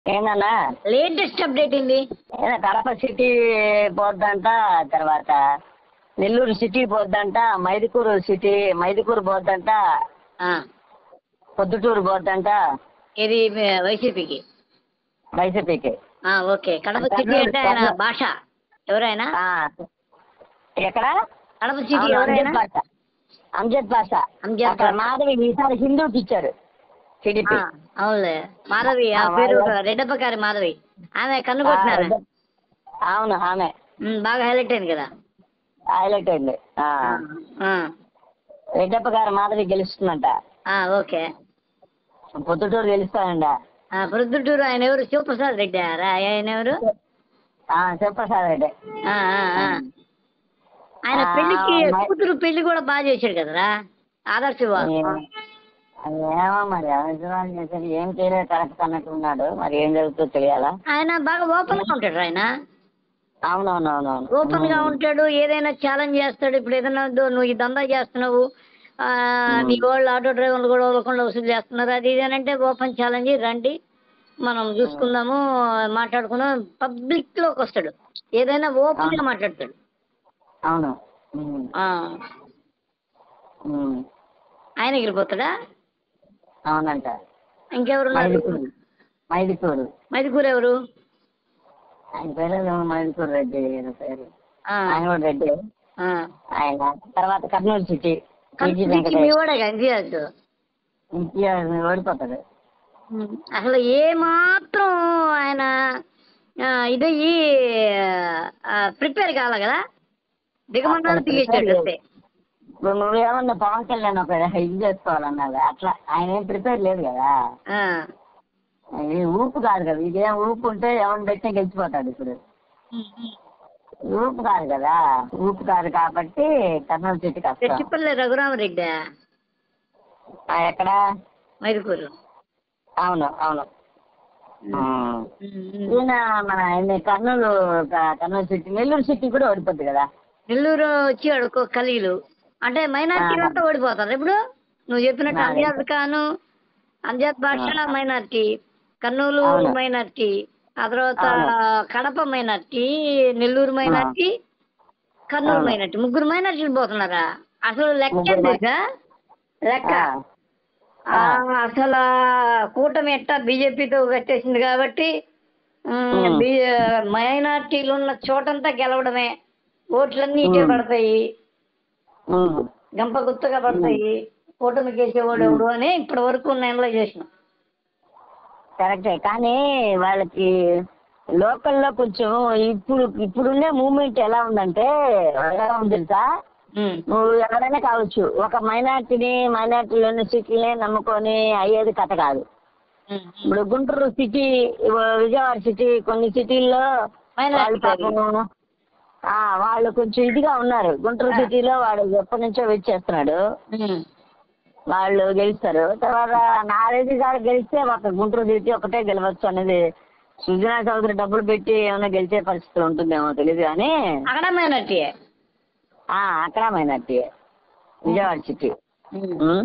ఏందన్నా latest update ఏంది ఏదో కడప సిటీ పోద్దంట తర్వాత నెల్లూరు సిటీ పోద్దంట మైదుకూరు సిటీ మైదుకూరు పోద్దంట ఆ, పొద్దుటూరు పోద్దంట ఇది వైసీపీకి వైసీపీకి ఆ, ఓకే కడప సిటీ అంటే ఆయన భాష ఎవరైనా ఆ, ఎక్కడ కడప సిటీ అవును, ఎవరైనా అంజద్ పాషా అంజద్ పాషా అంజద్ అక్కడ పాషా. మాధవి ఈసారి హిందూకి ఇచ్చారు టీడీపీ ఆ, అవునులే మాధవి ఆ ఆ, పేరు వాళ్ళ- రెడ్డప్పకారి మాధవి ఆమె కన్ను కొట్టినారు అవును ఆమె ఉమ్, బాగా హైలైట్ అయింది కదా హైలైట్ అయింది ఆ. ఆ, రెడ్డప్ప గారు మాధవి గెలుస్తుందంట ఆ, ఓకే పొద్దుటూరు గెలుస్తానంట ఆ, ప్రొద్దుటూరు ఆయన ఎవరు శివప్రసాద్ రెడ్డి ఆయన ఎవరు ఆ, శివప్రసాద్ రెడ్డి ఆ, ఆ, ఆ. ఆయన ఆ, పెళ్లికి మై- కూతురు పెళ్లి కూడా బాగా చేశాడు కదరా ఆదర్శ వివాహం. అది ఏమో మరి అవసరం చేసేది ఏం చేయలేదు కరెక్ట్ అన్నట్టు ఉన్నాడు మరి ఏం జరుగుతుందో తెలియాలా ఆయన బాగా ఓపెన్ గా ఉంటాడు ఆయన అవునవునవునవును ఓపెన్ గా ఉంటాడు ఏదైనా ఛాలెంజ్ చేస్తాడు ఇప్పుడు ఏదైనా దో- నువ్వు ఈ దందా చేస్తున్నావు ఆ, నీ వాళ్ళు ఆటో డ్రైవర్లు కూడా వదలకుండా వసూలు చేస్తున్నారు అది ఇది అని అంటే ఓపెన్ ఛాలెంజ్ రండి మనం చూసుకుందాము మాట్లాడుకుందాం పబ్లిక్ లోకి వస్తాడు ఏదైనా ఓపెన్ గా మాట్లాడతాడు అవును ఉమ్, ఆ, ఉమ్, ఆయన ఎగిరిపోతాడా అవునంట ఇంకెవరున్నారు మైదుకూరు మైదుకూరు మైదుకూరు ఎవరు ఆయన పేరు ఏమో మైదుకూరు రెడ్డి ఆయన పేరు ఆ, ఆయన కూడా రెడ్డి ఆ. ఆయన తర్వాత కర్నూలు సిటీ టీజీ కల్పికి మీ వెంకటేష్ వాడే ఇంతియాజ్ ఇంటియాజ్ ఓడిపోతాడు అసలు ఏ మాత్రం ఆయన ఆ, ఇదయ్యి ప్రిపేర్ కావాలి కదా దిగమన్నాడు అసలు దిగేసాడు prepare అంతే ఇప్పుడు నువ్వేమన్నా పవన్ కళ్యాణ్ ఒక ఇది చేసుకోవాలన్నావు అట్లా ఆయన ఏం ప్రిపేర్ లేదు కదా ఆ, ఇది ఊపు కాదు కదా ఇదేం ఊపు ఉంటే ఎవరిని పెట్టినా గెలిచిపోతాడు ఇప్పుడు ఊపు కాదు కదా ఊపు కాదు కాబట్టి కర్నూలు సిటీ కష్టం తెచ్చిపల్లి రఘురామరెడ్డి ఆ, ఎక్కడ మైదుకూరు అవును అవును ఉమ్. ఉమ్. ఈయన మన ఆయన కర్నూలు క- కర్నూలు సిటీ నెల్లూరు సిటీ కూడా ఓడిపోద్ది కదా నెల్లూరు వచ్చి అడుకో కలిగిలు అంటే మైనార్టీ ఆ. అంతా ఓడిపోతారు ఇప్పుడు నువ్వు చెప్పినట్టు ఆ, అంజాద్ ఖాను అంజాద్ బాషా మైనార్టీ కర్నూలు అవును. మైనార్టీ ఆ తర్వాత అవును. కడప మైనార్టీ నెల్లూరు మైనార్టీ కర్నూలు అవును. మైనార్టీ ముగ్గురు మైనార్టీలు పోతున్నారా అసలు లెక్క ముగ్గురు మై- తెలుసా లెక్క ఆ, ఆ, అసలు ఆ కూటమి ఎట్టా బీజేపీతో కట్టేసింది కాబట్టి ఉమ్, ఉమ్. బీ- మైనార్టీలు ఉన్న చోటంతా గెలవడమే ఓట్లన్నీ ఇటే ఉమ్. పడతాయి ఉమ్. గంప గుత్తగా పడతాయి కూటమి కేసేవాడు ఎవడు అని ఇప్పటి వరకు నెలలో చేసిన కరెక్టే కానీ వాళ్ళకి లోకల్లో కొంచెం ఇప్పుడు ఇప్పుడుండే మూమెంట్ ఎలా ఉందంటే ఎలా ఉంది తెలుసా నువ్వు ఎవరైనా కావచ్చు ఒక మైనార్టీని మైనార్టీలోని సిటీని నమ్ముకొని అయ్యేది కథ కాదు ఇప్పుడు గుంటూరు సిటీ విజయవాడ సిటీ కొన్ని సిటీల్లో వాళ్ళు పాపం ఆ, వాళ్ళు కొంచెం ఇదిగా ఉన్నారు గుంటూరు సిటీలో వాడు ఎప్పటి నుంచో వెయిట్ చేస్తున్నాడు వాళ్ళు గెలుస్తారు తర్వాత నారెడ్డి గారు గెలిస్తే ఒక గుంటూరు సిటీ ఒకటే గెలవచ్చు అనేది సుజనా చౌదరి డబ్బులు పెట్టి ఏమైనా గెలిచే పరిస్థితి ఉంటుందేమో తెలియదు కానీ అక్కడ మైనార్టీ ఆ, అక్కడ మైనార్టీ విజయవాడ సిటీ ఉం?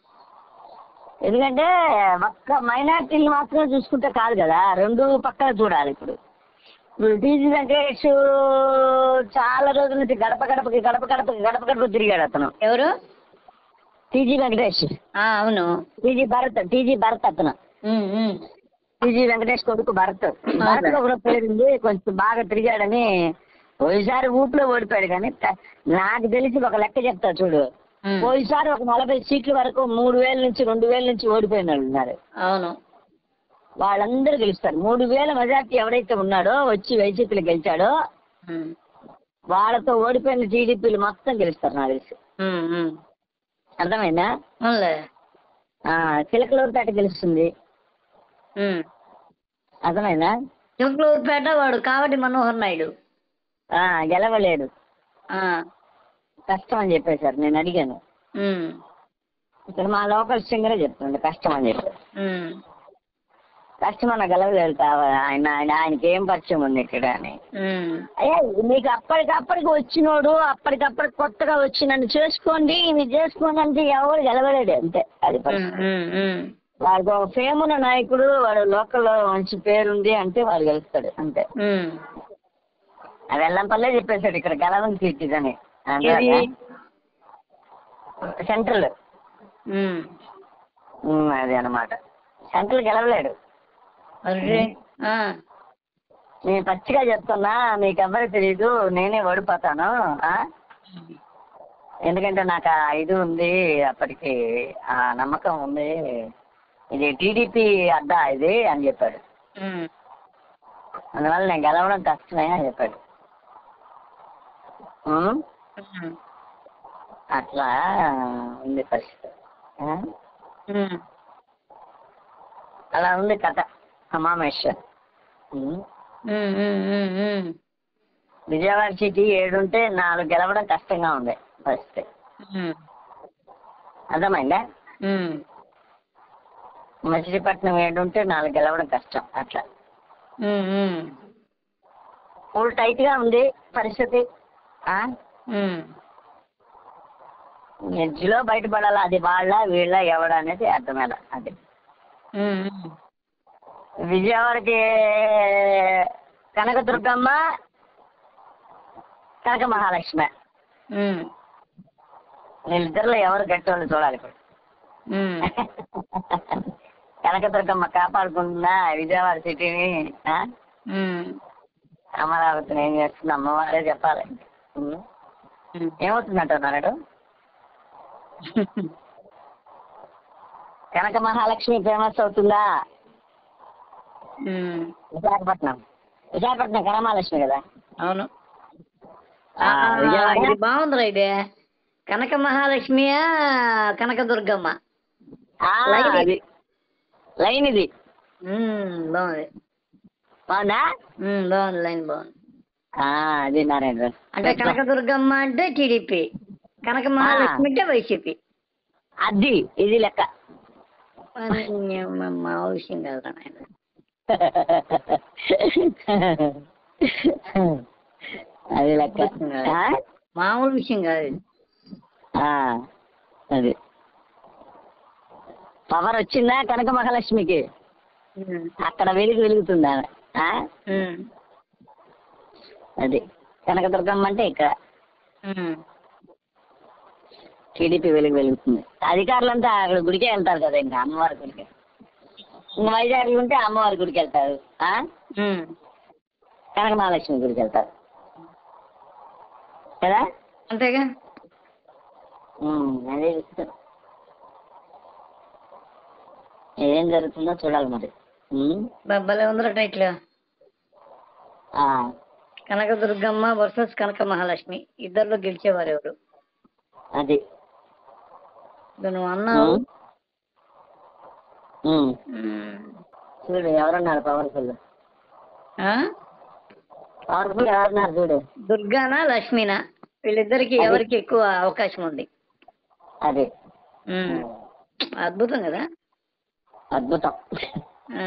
ఎందుకంటే ఒక్క మైనార్టీలు మాత్రమే చూసుకుంటే కాదు కదా రెండు పక్కన చూడాలి ఇప్పుడు ఇప్పుడు టీజీ వెంకటేష్ చాలా రోజుల నుంచి గడప గడపకి గడప గడపకి గడప గడప తిరిగాడు అతను ఎవరు టీజీ వెంకటేష్ ఆ, అవును టీజీ భరత్ టీజీ భరత్ అతను ఉమ్, ఉమ్. టీజీ వెంకటేష్ కొడుకు భరత్ భరత్ ఒక పేరుంది కొంచెం బాగా తిరిగాడని పోయిసారి ఊపిలో ఓడిపోయాడు కానీ త- నాకు తెలిసి ఒక లెక్క చెప్తా చూడు ఉమ్. పోయిసారి ఒక నలభై సీట్ల వరకు మూడు వేల నుంచి రెండు వేల నుంచి ఓడిపోయిన వాళ్ళు ఉన్నారు అవును వాళ్ళందరూ గెలుస్తారు మూడు వేల మెజార్టీ ఎవరైతే ఉన్నాడో వచ్చి వైసీపీలో గెలిచాడో ఉమ్, వాళ్ళతో ఓడిపోయిన టీడీపీలు మొత్తం గెలుస్తారు నాకు తెలిసి ఉమ్, ఉమ్. అర్థమైందా అవునులే ఆ, చిలకలూరుపేట గెలుస్తుంది ఉమ్. అర్థమైందా చిలుకలూరుపేట వాడు కావటి మనోహర్ నాయుడు ఆ, గెలవలేడు ఆ, కష్టం అని చెప్పేశారు నేను అడిగాను ఉమ్, ఇక్కడ మా లోకల్ సింగరే చెప్తుండే కష్టం అని చెప్పి ఉమ్. కష్టం అన్న గెలవలేడు కావాలి ఆయన ఆయన ఆయనకి ఏం పరిచయం ఉంది ఇక్కడ అని ఉమ్. అయ్యా మీకు అప్పటికప్పటికి వచ్చినోడు అప్పటికప్పటికి కొత్తగా వచ్చి నన్ను చేసుకోండి ఇవి చేసుకోండి అంటే ఎవరు గెలవలేడు అంతే అది ఉమ్, పరిస్థితి ఉమ్, ఉమ్. వాడికి ఒక ఫేమ్ ఉన్న నాయకుడు వాడు లోకల్లో మంచి పేరుంది అంటే వాడు గెలుస్తాడు అంతే ఉమ్. ఆ వెల్లంపల్లే చెప్పేశాడు ఇక్కడ గెలవం సీట్ ఇదని ఏది? సెంట్రల్ ఉమ్. అది అన్నమాట సెంట్రల్ గెలవలేడు అరే ఆ. నేను పచ్చిగా చెప్తున్నా మీకు ఎవరు తెలియదు నేనే ఓడిపోతాను ఆ? ఎందుకంటే నాకు ఆ ఇది ఉంది అప్పటికి ఆ నమ్మకం ఉంది ఇది టీడీపీ అడ్డా ఇది అని చెప్పాడు ఉమ్. అందువల్ల నేను గెలవడం కష్టమే అని చెప్పాడు ఉం? ఉమ్. అట్లా ఉంది పరిస్థితి ఆ? ఉమ్. అలా ఉంది కథ అమామేశ్వర్ ఉం? ఉమ్. ఉమ్. ఉమ్. ఉమ్. విజయవాడ సిటీ ఏడుంటే నాలుగు గెలవడం కష్టంగా ఉంది పరిస్థితి ఉమ్. అర్థమైందా ఉమ్. మచిలీపట్నం ఏడుంటే నాలుగు గెలవడం కష్టం అట్లా ఉమ్. ఉమ్. ఫుల్ టైట్ గా ఉంది పరిస్థితి ఆ? ఉమ్. ఎడ్జ్లో బయటపడాలి అది వాళ్ళ వీళ్ళ ఎవడ అనేది అర్థమేలా అది ఉమ్. ఉమ్. విజయవాడకి కనకదుర్గమ్మ కనక మహాలక్ష్మి ఉమ్. వీళ్ళిద్దరిలో ఎవరు గట్టోళ్ళు చూడాలి ఇప్పుడు ఉమ్. కనకదుర్గమ్మ కాపాడుకుంటుందా విజయవాడ సిటీని ఆ? ఉమ్. అమరావతిని ఏం చేస్తుంది అమ్మవారే చెప్పాలి ఉం. ఉమ్. ఏమవుతుందంటున్నాడు కనక మహాలక్ష్మి ఫేమస్ అవుతుందా ఉమ్. విశాఖపట్నం విశాఖపట్నం కనక మహాలక్ష్మి కదా అవును ఆ, ఆ, విజయవాడ ఇది బాగుందిరా ఇదే కనక మహాలక్ష్మియా కనక దుర్గమ్మ ఆ, లైన్ అది లైన్ ఇది ఉమ్, బాగుంది బాగుందా ఉమ్, బాగుంది లైన్ బాగుంది ఆ, అది నారాయణ అంటే కనక దుర్గమ్మ అంటే టీడీపీ కనక మహాలక్ష్మి అంటే వైసీపీ అది ఇది లెక్క మా విషయం కాదురా నాయన అది లెక్క ఆ? మామూలు విషయం కాదు ఇది. ఆ, అది పవర్ వచ్చిందా కనక మహాలక్ష్మికి ఉమ్, అక్కడ వెలుగు వెలుగుతుందా ఆ? ఉమ్, అది కనకదుర్గమ్మ అంటే ఇక్కడ ఉమ్, టీడీపీ వెలుగు వెలుగుతుంది అధికారులంతా అక్కడ గుడికే వెళ్తారు కదా ఇంకా అమ్మవారి గుడికి ఇంకా వైజాగ్ ఉంటే అమ్మవారి గుడికి వెళ్తారు ఆ? ఉమ్. కనక మహాలక్ష్మి గుడికి వెళ్తారు కదా అంతేగా ఉమ్, అదే విషయం. ఏం జరుగుతుందో చూడాలి మరి ఉమ్, బబ్బలే ఉందిరా టైట్లో ఆ, కనక దుర్గమ్మ వర్సెస్ కనక మహాలక్ష్మి ఇద్దరిలో గెలిచేవారు ఎవరు అది ఇప్పుడు నువ్వు అన్నావు ఉమ్, ఉమ్. ఉమ్, చూడు ఎవరున్నారు పవర్ఫుల్ ఆ? పవర్ఫుల్ ఎవరున్నారు చూడు దుర్గానా లక్ష్మీనా వీళ్ళిద్దరికి అది. ఎవరికి ఎక్కువ అవకాశం ఉంది అది ఉమ్. అద్భుతం కదా అద్భుతం ఆ.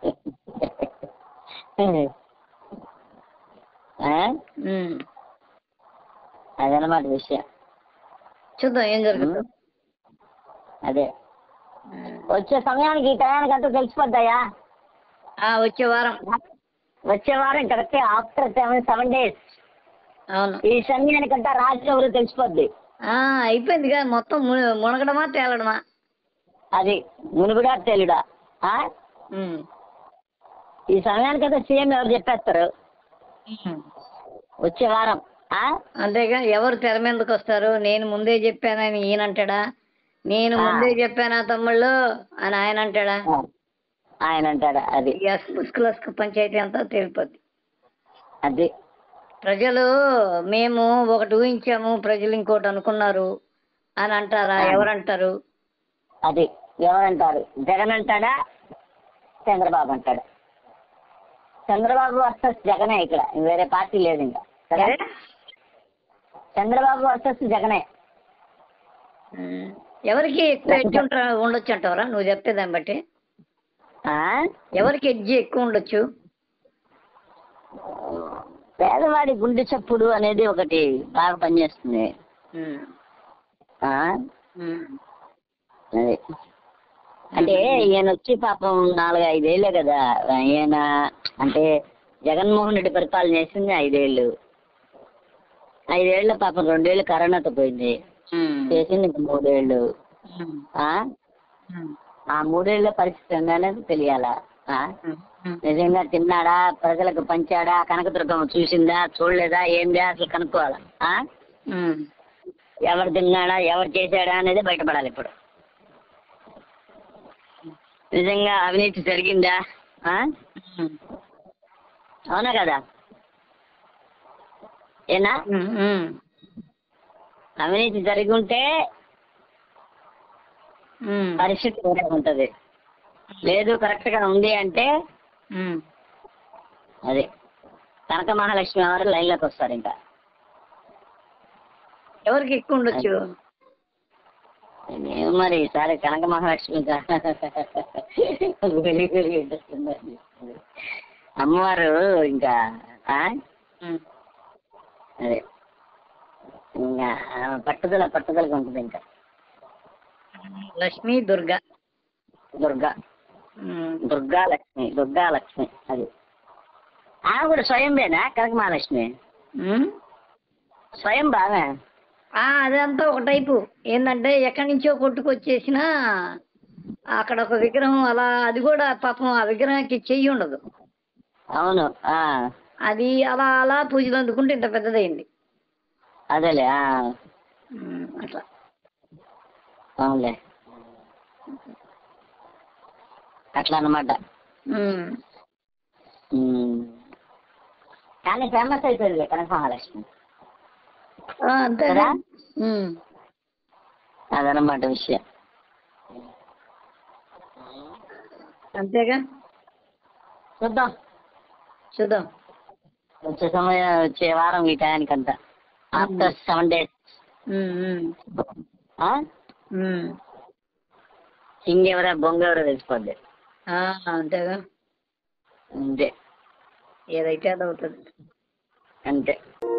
ఆ? ఉమ్. అదనమాట విషయం చూద్దాం ఏం జరుగుతుందో అదే ఉమ్. వచ్చే సమయానికి ఈ టయానికి అంతా తెలిసిపోద్దాయా ఆ, వచ్చే వారం వచ్చే వారం correct after seven seven days అవును ఈ సమయానికంతా రాజు ఎవరు తెలిసిపోద్ది ఆ అయిపోయిందిగా మొత్తం ము- మునగడమా తేలడమా అది మునుగుడా తెలుడా ఆ? ఉమ్. ఈ సమయానికంతా సీఎం ఎవరు చెప్పేస్తారు ఉమ్. వచ్చే వారం ఆ? అంతేగా ఎవరు తెర మీదకి వస్తారు నేను ముందే చెప్పానని ఈయన అంటాడా నేను ఆ. ముందే చెప్పానా తమ్ముళ్ళు అని ఆయన అంటాడా ఆయన అంటాడు అది ఎస్ ముస్కులస్కు పంచాయతీ అంతా తేలిపోద్ది అది ప్రజలు మేము ఒకటి ఊహించాము ప్రజలు ఇంకోటి అనుకున్నారు అని అంటారా ఆ. ఎవరంటారు అది ఎవరంటారు జగన్ అంటాడా చంద్రబాబు అంటాడు చంద్రబాబు వర్సెస్ జగనే ఇక్కడ వేరే పార్టీ లేదు ఇంకా కదా? ఏ? చంద్రబాబు వర్సెస్ జగనే ఉమ్. ఎవరికి ఎక్కువ ఎడ్జ్ ఉంటా ఉండొచ్చు అంటావరా నువ్వు చెప్తే దాన్ని బట్టి ఆ? ఎవరికి ఎడ్జ్ ఎక్కువ ఉండొచ్చు పేదవాడి గుండె చప్పుడు అనేది ఒకటి బాగా పనిచేస్తుంది ఉమ్. ఆ? ఉమ్. అది అంటే ఈయన వచ్చి పాపం నాలుగు ఐదేళ్లే కదా ఈయన అంటే జగన్మోహన్ రెడ్డి పరిపాలన చేసింది ఐదేళ్ళు ఐదేళ్ల పాపం రెండేళ్ళు కరోనాతో పోయింది ఉమ్. చేసింది ఇంక మూడేళ్ళు ఉమ్. ఆ? ఉమ్. ఆ మూడేళ్ల పరిస్థితి ఏందనేది తెలియాలా ఆ? ఉమ్. ఉమ్. నిజంగా తిన్నాడా ప్రజలకు పంచాడా కనకదుర్గమ్మ చూసిందా చూడలేదా ఏందా అసలు కనుక్కోవాలా ఆ? ఉమ్. ఎవరు తిన్నాడా ఎవరు చేశాడా అనేది బయటపడాలి ఇప్పుడు నిజంగా అవినీతి జరిగిందా ఆ? ఉమ్. అవునా కదా ఏనా ఉమ్. ఉమ్. అవినీతి జరిగి ఉంటే ఉమ్. పరిస్థితి వేరే ఉంటది లేదు కరెక్ట్ గా ఉంది అంటే ఉమ్. అది కనక మహాలక్ష్మి వారు లైన్ లోకి వస్తారు ఇంకా ఎవరికి ఎక్కువ ఉండొచ్చు ఏమో మరి ఈసారి కనక మహాలక్ష్మి ఇంకా వెలిగి వెలిగి ఉంటుంది. అమ్మవారు ఇంకా ఆ? ఉమ్. అదే ఇంకా ఆమె పట్టుదల పట్టుదలగా ఉంటుంది ఇంకా లక్ష్మి దుర్గా దుర్గా ఉమ్. దుర్గా లక్ష్మి దుర్గా లక్ష్మి అది ఆమె కూడా స్వయంవేనా కనక మహాలక్ష్మి ఉమ్. స్వయం బాగా ఆ, అదంతా ఒక టైపు ఏంటంటే ఎక్కడి నుంచో కొట్టుకొచ్చేసిన అక్కడ ఒక విగ్రహం అలా అది కూడా పాపం ఆ విగ్రహానికి చెయ్యి ఉండదు అవును ఆ అది అలా అలా పూజలు అందుకుంటే ఇంత పెద్దదైంది అదేలే ఆ ఉమ్, అట్లా అవునులే అట్లా అన్నమాట ఉమ్. ఉమ్. కానీ ఫేమస్ అయిపోయింది కనక మహాలక్ష్మి ఆ, అంతేగా కదా? ఉమ్. అదనమాట విషయం అంతేగా చూద్దాం చూద్దాం వచ్చే సమయం వచ్చే వారం ఈ టయానికంతా ఆఫ్టర్ సెవెన్ డేస్ ఉమ్, ఉమ్, ఉమ్. ఇంకెవరా బొంగెవరో తెలిసిపోద్ది ఆ, అంతేగా అంతే ఏదైతే అది అవుతుంది అంతే